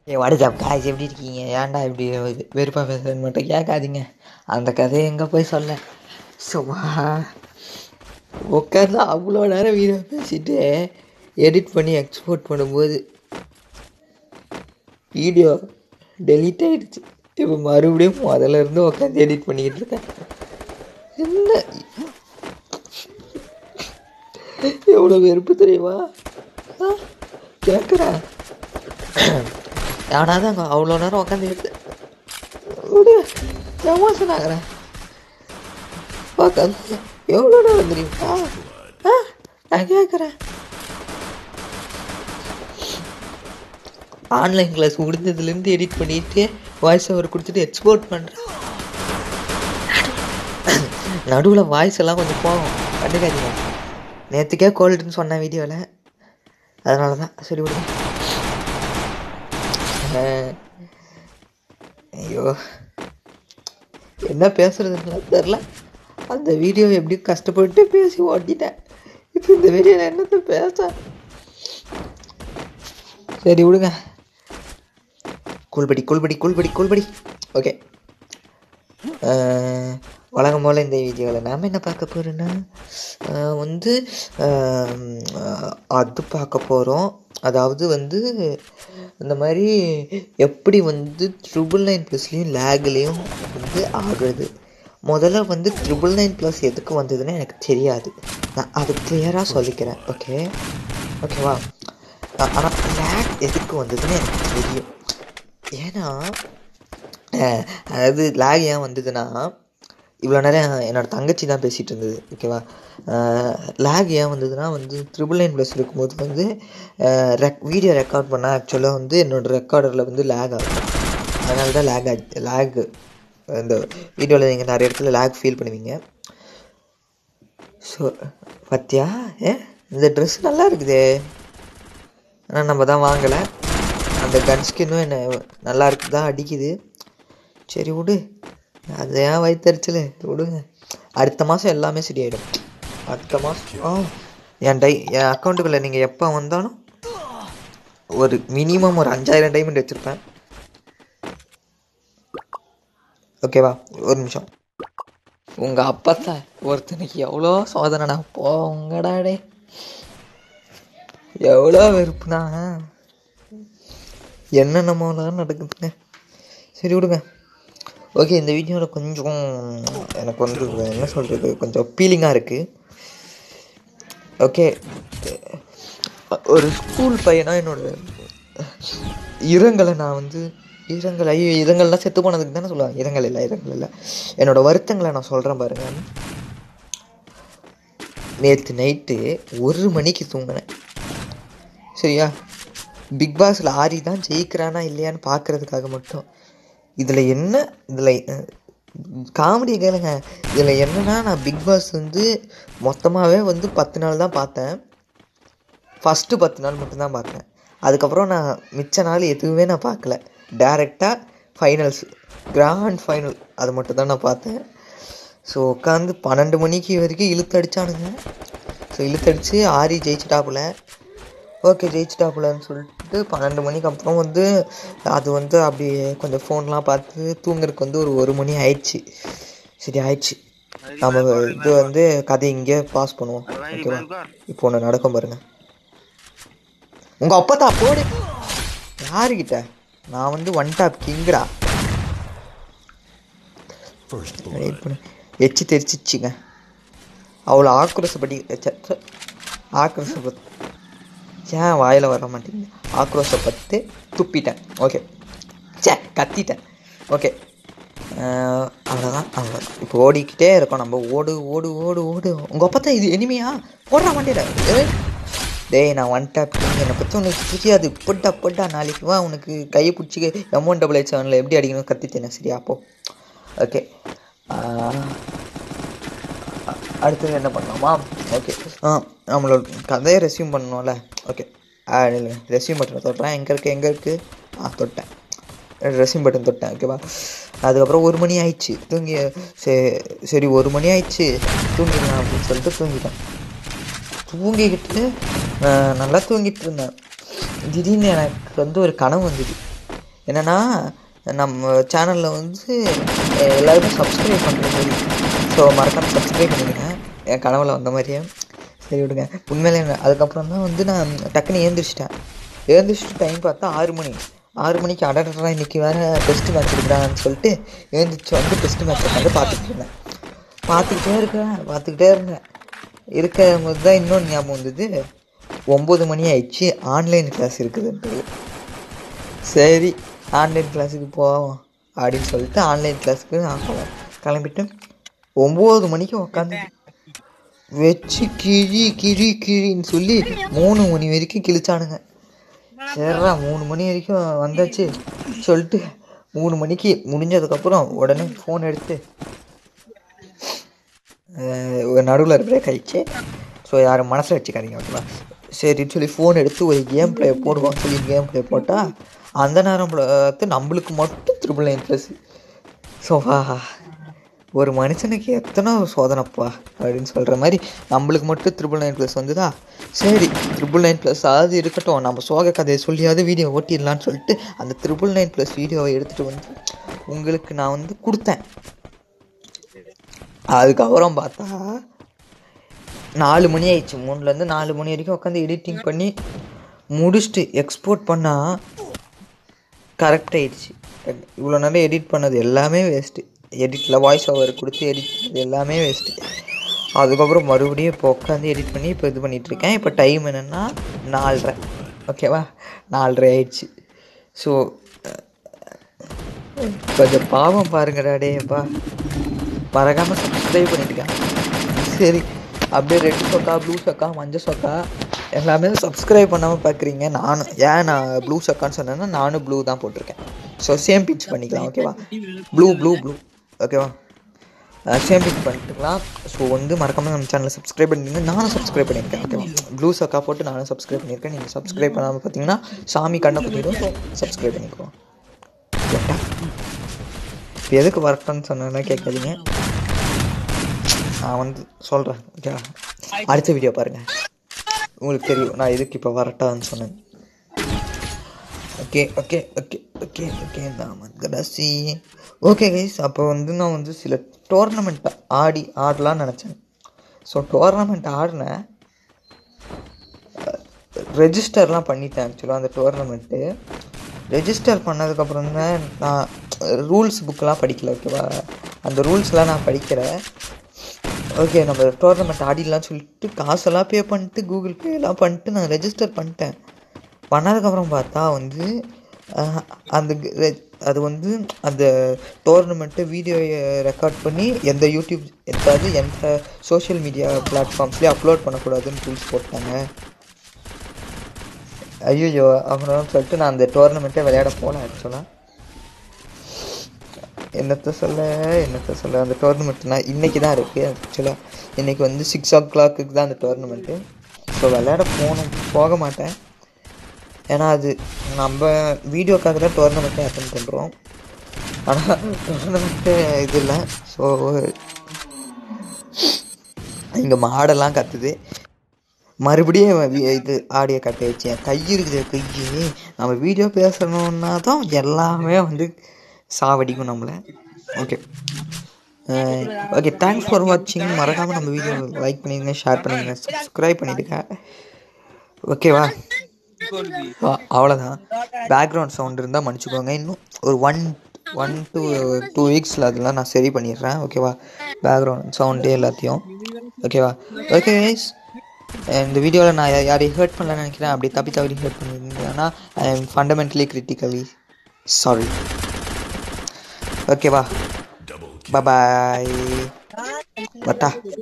ஏ WhatsApp காய்ச்சி எப்படி இருக்கீங்க ஏன்டா இப்படி வெறுப்பாக பேசுகிறேன்னு மட்டும் கேட்காதீங்க அந்த கதையை எங்கே போய் சொல்ல சும்மா உட்காந்து அவ்வளோ நேரம் வீடியோ பேசிட்டு எடிட் பண்ணி எக்ஸ்போர்ட் பண்ணும்போது வீடியோ டெலீட் ஆகிடுச்சு இப்போ மறுபடியும் முதல்ல இருந்து உட்காந்து எடிட் பண்ணிக்கிட்டு இருக்கேன் என்ன எவ்வளோ வெறுப்பு தெரியுமா ஆ கேட்குறேன் எவனாவது அங்கே அவ்வளோ நேரம் உட்காந்து எடுத்து விடு எமோஷன் ஆகிறேன் உட்காந்து எவ்வளோ நேரம் தெரியுமா ஆ நான் கேட்குறேன் ஆன்லைன் கிளாஸ் முடிஞ்சதுலேருந்து எடிட் பண்ணிட்டு வாய்ஸ் ஓவர் கொடுத்துட்டு எக்ஸ்போர்ட் பண்ணுறேன் நடுவில் வாய்ஸ் எல்லாம் கொஞ்சம் போகும் கண்டுக்காதீங்க நேற்றுக்கே கோல்டுன்னு சொன்னேன் வீடியோவில் அதனால தான் சரி விடுங்க அஹ், ஐயோ என்ன பேசுறதுன்னு தெரில அந்த வீடியோ எப்படி கஷ்டப்பட்டு பேசி ஓட்டிட்டேன் இப்போ இந்த வீடியோவில் என்னத்தை பேச சரி விடுங்க கூழ்படி கூழ்படி கூழ்படி கூழ்படி ஓகே வழக்கம் போல் இந்த வீடியோவில் நாம் என்ன பார்க்க போகிறோன்னா வந்து ஆம், ஆஹ், அது பார்க்க போகிறோம் அதாவது வந்து இந்த மாதிரி எப்படி வந்து ட்ரிபிள் நைன் ப்ளஸ்லேயும் லேக்லேயும் வந்து ஆகுறது முதல்ல வந்து ட்ரிபிள் நைன் ப்ளஸ் எதுக்கு வந்ததுன்னு எனக்கு தெரியாது நான் அது கிளியராக சொல்லிக்கிறேன் ஓகே ஓகேவா ஆனால் லேக் எதுக்கு வந்ததுன்னு எனக்கு தெரியும் ஏன்னா அஹ், அதாவது லேக் ஏன் வந்ததுன்னா இவ்வளோ நேரம் என்னோட தங்கச்சி தான் பேசிகிட்டு இருந்தது ஓகேவா லேக் ஏன் வந்ததுன்னா வந்து ட்ரிபிள் நைன் ப்ளஸ் இருக்கும்போது வந்து ரெக் வீடியோ ரெக்கார்ட் பண்ணால் ஆக்சுவலாக வந்து என்னோடய ரெக்கார்டரில் வந்து லேக் ஆகும் அதனால தான் லேக் ஆச்சு லேக் இந்த வீடியோவில் நீங்கள் நிறைய இடத்துல லேக் ஃபீல் பண்ணுவீங்க ஸோ பார்த்தியா ஏ இந்த ட்ரெஸ் நல்லா இருக்குதே ஆனால் நம்ம தான் வாங்கலை அந்த கன் ஸ்கின்னும் என்ன நல்லா இருக்குது தான் அடிக்குது சரி விடு அது ஏன் வயிற்றுச்சல் விடுங்க அடுத்த மாதம் எல்லாமே சரியாயிடும் அடுத்த மாதம் ஆ என் டை என் அக்கௌண்ட்டுக்குள்ளே நீங்கள் எப்போ வந்தாலும் ஒரு மினிமம் ஒரு அஞ்சாயிரம் டைமண்ட் வச்சுருப்பேன் ஓகேவா ஒரு நிமிஷம் உங்கள் அப்பத்தான் ஒருத்தனுக்கு எவ்வளோ சோதனைடா போங்கடா டே எவ்வளோ வெறுப்புனா என்னென்னமோலாம் நடக்குதுங்க சரி விடுங்க ஓகே இந்த வீடியோவில் கொஞ்சம் எனக்கு வந்து என்ன சொல்கிறது கொஞ்சம் ஃபீலிங்காக இருக்குது ஓகே ஒரு ஸ்கூல் பையனாக என்னோட இரங்கலை நான் வந்து இரங்கல் ஐயோ இரங்கல்லாம் செத்து போனதுக்கு தானே சொல்லுவாங்க இரங்கல் இல்லை இரங்கல் இல்லை என்னோட வருத்தங்களை நான் சொல்கிறேன் பாருங்க நேற்று நைட்டு ஒரு மணிக்கு தூங்கினேன் சரியா பிக் பாஸில் ஆரி தான் ஜெயிக்கிறானா இல்லையான்னு பார்க்கறதுக்காக மட்டும் இதில் என்ன இதில் காமெடி கேளுங்க இதில் என்னன்னா நான் பிக் பாஸ் வந்து மொத்தமாகவே வந்து பத்து நாள் தான் பார்த்தேன் ஃபஸ்ட்டு பத்து நாள் மட்டும்தான் பார்த்தேன் அதுக்கப்புறம் நான் மிச்ச நாள் எதுவுமே நான் பார்க்கல டேரெக்டாக ஃபைனல்ஸ் கிராண்ட் ஃபைனல் அது மட்டும் தான் நான் பார்த்தேன் ஸோ உட்காந்து பன்னெண்டு மணிக்கு வரைக்கும் இழுத்தடிச்சானுங்க ஸோ இழுத்தடிச்சு ஆரி ஜெயிச்சிட்டாப்புல ஓகே ஜெயிச்சிட்டாப்புலன்னு சொல்லிட்டு பன்னெண்டு மணிக்கு அப்புறம் வந்து அது வந்து அப்படி கொஞ்சம் ஃபோன்லாம் பார்த்து தூங்குறதுக்கு வந்து ஒரு ஒரு மணி ஆயிடுச்சு சரி ஆயிடுச்சு நம்ம இது வந்து கதை இங்கே பாஸ் பண்ணுவோம் ஓகேவா இப்போ ஒன்று நடக்கும் பாருங்க உங்கள் அப்பா தான் போடு யாருக்கிட்ட நான் வந்து ஒன் டாப் கிங்கடா வெயிட் பண்ணு எச்சு தெரிச்சிச்சுங்க அவ்வளோ ஆக்ரோஷப்படி ச்ச, ச்ச. ஆக்ரோஷப்பட் ஏன் வாயில் வர மாட்டேங்குது ஆக்ரோஷப்பட்டு துப்பிட்டேன் ஓகே சே கத்திட்டேன் ஓகே அவ்வளோதான் அவ்வளோ இப்போ ஓடிக்கிட்டே இருக்கோம் நம்ம ஓடு ஓடு ஓடு ஓடு உங்கள் அப்பா தான் இது இனிமையா போடுற மாட்டேன் டேய் நான் ஒன் டாப் என்னை பற்றி உனக்கு தெரியாது போட்டா போட்டா நாளைக்கு வா உனக்கு கையை பிடிச்சி எமௌண்ட் டபுள் ஹெச் செவனில் எப்படி அடிக்கணும் கற்றுத்தேன் சரியா அப்போ ஓகே அடுத்தது என்ன பண்ணலாமா ஓகே ஆ நம்மளோட கதையை ரெஸ்யூம் பண்ணணும்ல ஓகே ரெஸ்யூம் பட்டன் தொட்டேன் எங்கே இருக்குது எங்கே இருக்குது ஆ தொட்டேன் ரெஸ்யூம் பட்டன் தொட்டேன் ஓகேவா அதுக்கப்புறம் ஒரு மணி ஆயிடுச்சு தூங்கி சரி சரி ஒரு மணி ஆயிடுச்சு தூங்கிடலாம் அப்படின்னு சொல்லிட்டு தூங்கிட்டேன் தூங்கிக்கிட்டு ஆஹ், நல்லா தூங்கிட்டு இருந்தேன் திடீர்னு எனக்கு வந்து ஒரு கனவு வந்தது என்னென்னா நம்ம சேனலில் வந்து அஹ், எல்லாருமே சப்ஸ்கிரைப் பண்ணுற மாதிரி ஸோ மறக்காமல் சப்ஸ்கிரைப் பண்ணிடுங்க என் கனவுல வந்த மாதிரியே சரி விடுங்க உண்மையிலே என்ன- அதுக்கப்புறம் தான் வந்து நான் டக்குன்னு ஏந்திரிச்சிட்டேன் ஏந்திரிச்சிட்டு டைம் பார்த்தா ஆறு மணி ஆறு மணிக்கு அடடா இன்னைக்கு வேறு டெஸ்ட் மேட்ச் இருக்கிறான்னு சொல்லிட்டு ஏந்திரிச்சு வந்து டெஸ்ட் மேட்ச் உட்காந்து பார்த்துட்டு இருந்தேன் பார்த்துக்கிட்டே இருக்கேன் பார்த்துக்கிட்டே இருந்தேன் இருக்கும் போது தான் இன்னொன்று ஞாபகம் வந்தது ஒம்பது மணி ஆயிடுச்சு ஆன்லைன் கிளாஸ் இருக்குதுன்றது சரி ஆன்லைன் கிளாஸுக்கு போவோம் அப்படின்னு சொல்லிட்டு ஆன்லைன் கிளாஸுக்கு நான் கிள- கிளம்பிட்டு ஒம்பது மணிக்கு உட்காந்து வச்சு கிழி கிழி கிழின்னு சொல்லி மூணு மணி வரைக்கும் கிழிச்சானுங்க சரிடா மூணு மணி வரைக்கும் வந்தாச்சு சொல்லிட்டு மூணு மணிக்கு முடிஞ்சதுக்கப்புறம் உடனே ஃபோன் எடுத்து நடுவில் பிரேக் ஆயிடுச்சு ஸோ யாரும் மனசில் வச்சுக்காதீங்க ஓகேவா சரின்னு சொல்லி ஃபோன் எடுத்து ஒரு கேம் ப்ளே போடுவோம் சொல்லி கேம் ப்ளே போட்டால் அந்த நேரம் பார்த்து நம்மளுக்கு மட்டும் த்ரிபிள் நைன் ப்ளஸ் ஸோ ஒரு மனுஷனுக்கு எத்தனை சோதனைப்பா அப்படின்னு சொல்கிற மாதிரி நம்மளுக்கு மட்டும் த்ரிபிள் நைன் ப்ளஸ் வந்துதா சரி த்ரிபிள் நைன் ப்ளஸ் அது இருக்கட்டும் நம்ம சோக கதையை சொல்லியாவது வீடியோ ஓட்டிடலான்னு சொல்லிட்டு அந்த த்ரிபிள் நைன் ப்ளஸ் வீடியோவை எடுத்துகிட்டு வந்து உங்களுக்கு நான் வந்து கொடுத்தேன் அதுக்கப்புறம் பார்த்தா நாலு மணி ஆயிடுச்சு மூணுலேருந்து நாலு மணி வரைக்கும் உட்காந்து எடிட்டிங் பண்ணி முடிச்சுட்டு எக்ஸ்போர்ட் பண்ணால் கரெக்ட் ஆயிடுச்சு இவ்வளோ நேரம் எடிட் பண்ணது எல்லாமே வேஸ்ட்டு எடிட்டில் வாய்ஸ் ஓவர் கொடுத்து எடிட் பண்ணது எல்லாமே வேஸ்ட்டு அதுக்கப்புறம் மறுபடியும் இப்போ உட்காந்து எடிட் பண்ணி இப்போ இது பண்ணிகிட்ருக்கேன் இப்போ டைம் என்னென்னா நாலரை ஓகேவா நாலரை ஆயிடுச்சு ஸோ கொஞ்சம் பாவம் பாருங்கடா டேப்பா மறக்காமல் சப்ஸ்கிரைப் பண்ணிட்டுருக்கேன் சரி அப்படியே ரெட் சொக்கா ப்ளூ சொக்கா மஞ்சள் சொக்கா எல்லாமே சப்ஸ்கிரைப் பண்ணாமல் பார்க்குறீங்க நானும் ஏன் நான் ப்ளூ சொக்கான்னு சொன்னேன்னா நானும் ப்ளூ தான் போட்டிருக்கேன் ஸோ சேம் பிச் பண்ணிக்கலாம் ஓகேவா ப்ளூ ப்ளூ ப்ளூ ஓகேவா சேம் பிச் பண்ணிட்டுக்கலாம் ஸோ வந்து மறக்காமல் நம்ம சேனலை சப்ஸ்கிரைப் பண்ணிருங்க நானும் சப்ஸ்கிரைப் பண்ணியிருக்கேன் ஓகேவா ப்ளூ சொக்கா போட்டு நானும் சப்ஸ்கிரைப் பண்ணியிருக்கேன் நீங்கள் சப்ஸ்கிரைப் பண்ணாமல் பார்த்தீங்கன்னா சாமி கண்ணை பற்றிடும் ஸோ சப்ஸ்கிரைப் பண்ணிக்குவோம் கரெக்டா இப்போ எதுக்கு வரட்டும்னு சொன்னேன்னா கேட்காதீங்க நான் வந்து சொல்கிறேன் ஓகேவா அடுத்த வீடியோ பாருங்கள் உங்களுக்கு தெரியும் நான் எதுக்கு இப்போ வரட்டான்னு சொன்னேன் okay okay okay okay okay நான் கடைசி ஓகே கைஸ் அப்போ வந்து நான் வந்து சில டோர்னமெண்ட் ஆடி ஆடலாம்னு நினச்சேன் ஸோ டோர்னமெண்ட் ஆடினேன் ரெஜிஸ்டர்லாம் பண்ணிட்டேன் ஆக்சுவலாக அந்த டோர்னமெண்ட்டு ரெஜிஸ்டர் பண்ணதுக்கப்புறம் தான் நான் ரூல்ஸ் புக்கெலாம் படிக்கல ஓகேவா அந்த ரூல்ஸ்லாம் நான் படிக்கிறேன் ஓகே நம்ம டோர்னமெண்ட் ஆடிடலாம்னு சொல்லிட்டு காசெல்லாம் பே பண்ணிட்டு கூகுள் பே எல்லாம் பண்ணிட்டு நான் ரெஜிஸ்டர் பண்ணிட்டேன் பண்ணதுக்கப்புறம் பார்த்தா வந்து அஹ், அந்த க- ரெ- அது வந்து அந்த டோர்னமெண்ட்டு வீடியோ ரெக்கார்ட் பண்ணி எந்த யூடியூப் எதாவது எந்த சோஷியல் மீடியா பிளாட்ஃபார்ம்ஸ்லேயும் அப்லோட் பண்ணக்கூடாதுன்னு ரூல்ஸ் போட்டாங்க ஐயோ அப்புறம் சொல்லிட்டு நான் அந்த டோர்னமெண்ட்டே விளையாட போனேன் ஆக்சுவலாக என்னத்த சொல்ல என்னத்த சொல்ல அந்த டோர்னமெண்ட்னா இன்றைக்கி தான் இருக்குது ஆக்சுவலாக இன்றைக்கி வந்து சிக்ஸ் ஓ கிளாக்குக்கு தான் அந்த டோர்னமெண்ட்டு ஸோ விளையாட போகணும் போக மாட்டேன் ஏன்னா அது நம்ம வீடியோக்காக தான் டோர்னமெண்ட்டே அட்டன் பண்ணுறோம் ஆனால் டோர்னமெண்ட்டு இது இல்லை ஸோ இங்கே மாடெல்லாம் கத்துது மறுபடியும் வி- இது ஆடியோ கட்ட வச்சேன் கை இருக்குது கை நம்ம வீடியோ பேசணுன்னா தான் எல்லாமே வந்து சாவடிக்கும் நம்மளை ஓகே ஓகே தேங்க்ஸ் ஃபார் வாட்சிங் மறக்காமல் நம்ம வீடியோ லைக் பண்ணிடுங்க ஷேர் பண்ணிடுங்க சப்ஸ்கிரைப் பண்ணிடுங்க ஓகேவா அவ்வளோதான் பேக்ரவுண்ட் சவுண்ட் இருந்தால் மன்னிச்சுக்கோங்க இன்னும் ஒரு ஒன் ஒன் டு டூ வீக்ஸில் அதெல்லாம் நான் சரி பண்ணிடுறேன் ஓகேவா பேக்ரவுண்ட் சவுண்டு எல்லாத்தையும் ஓகேவா ஓகே கைஸ் இந்த வீடியோவில் நான் யா- யாரையும் ஹர்ட் பண்ணலன்னு நினைக்கிறேன் அப்படி தப்பி தவறி ஹர்ட் பண்ணியிருந்தேன்னா I am fundamentally critically sorry ஓகேவா பாய் பட்டா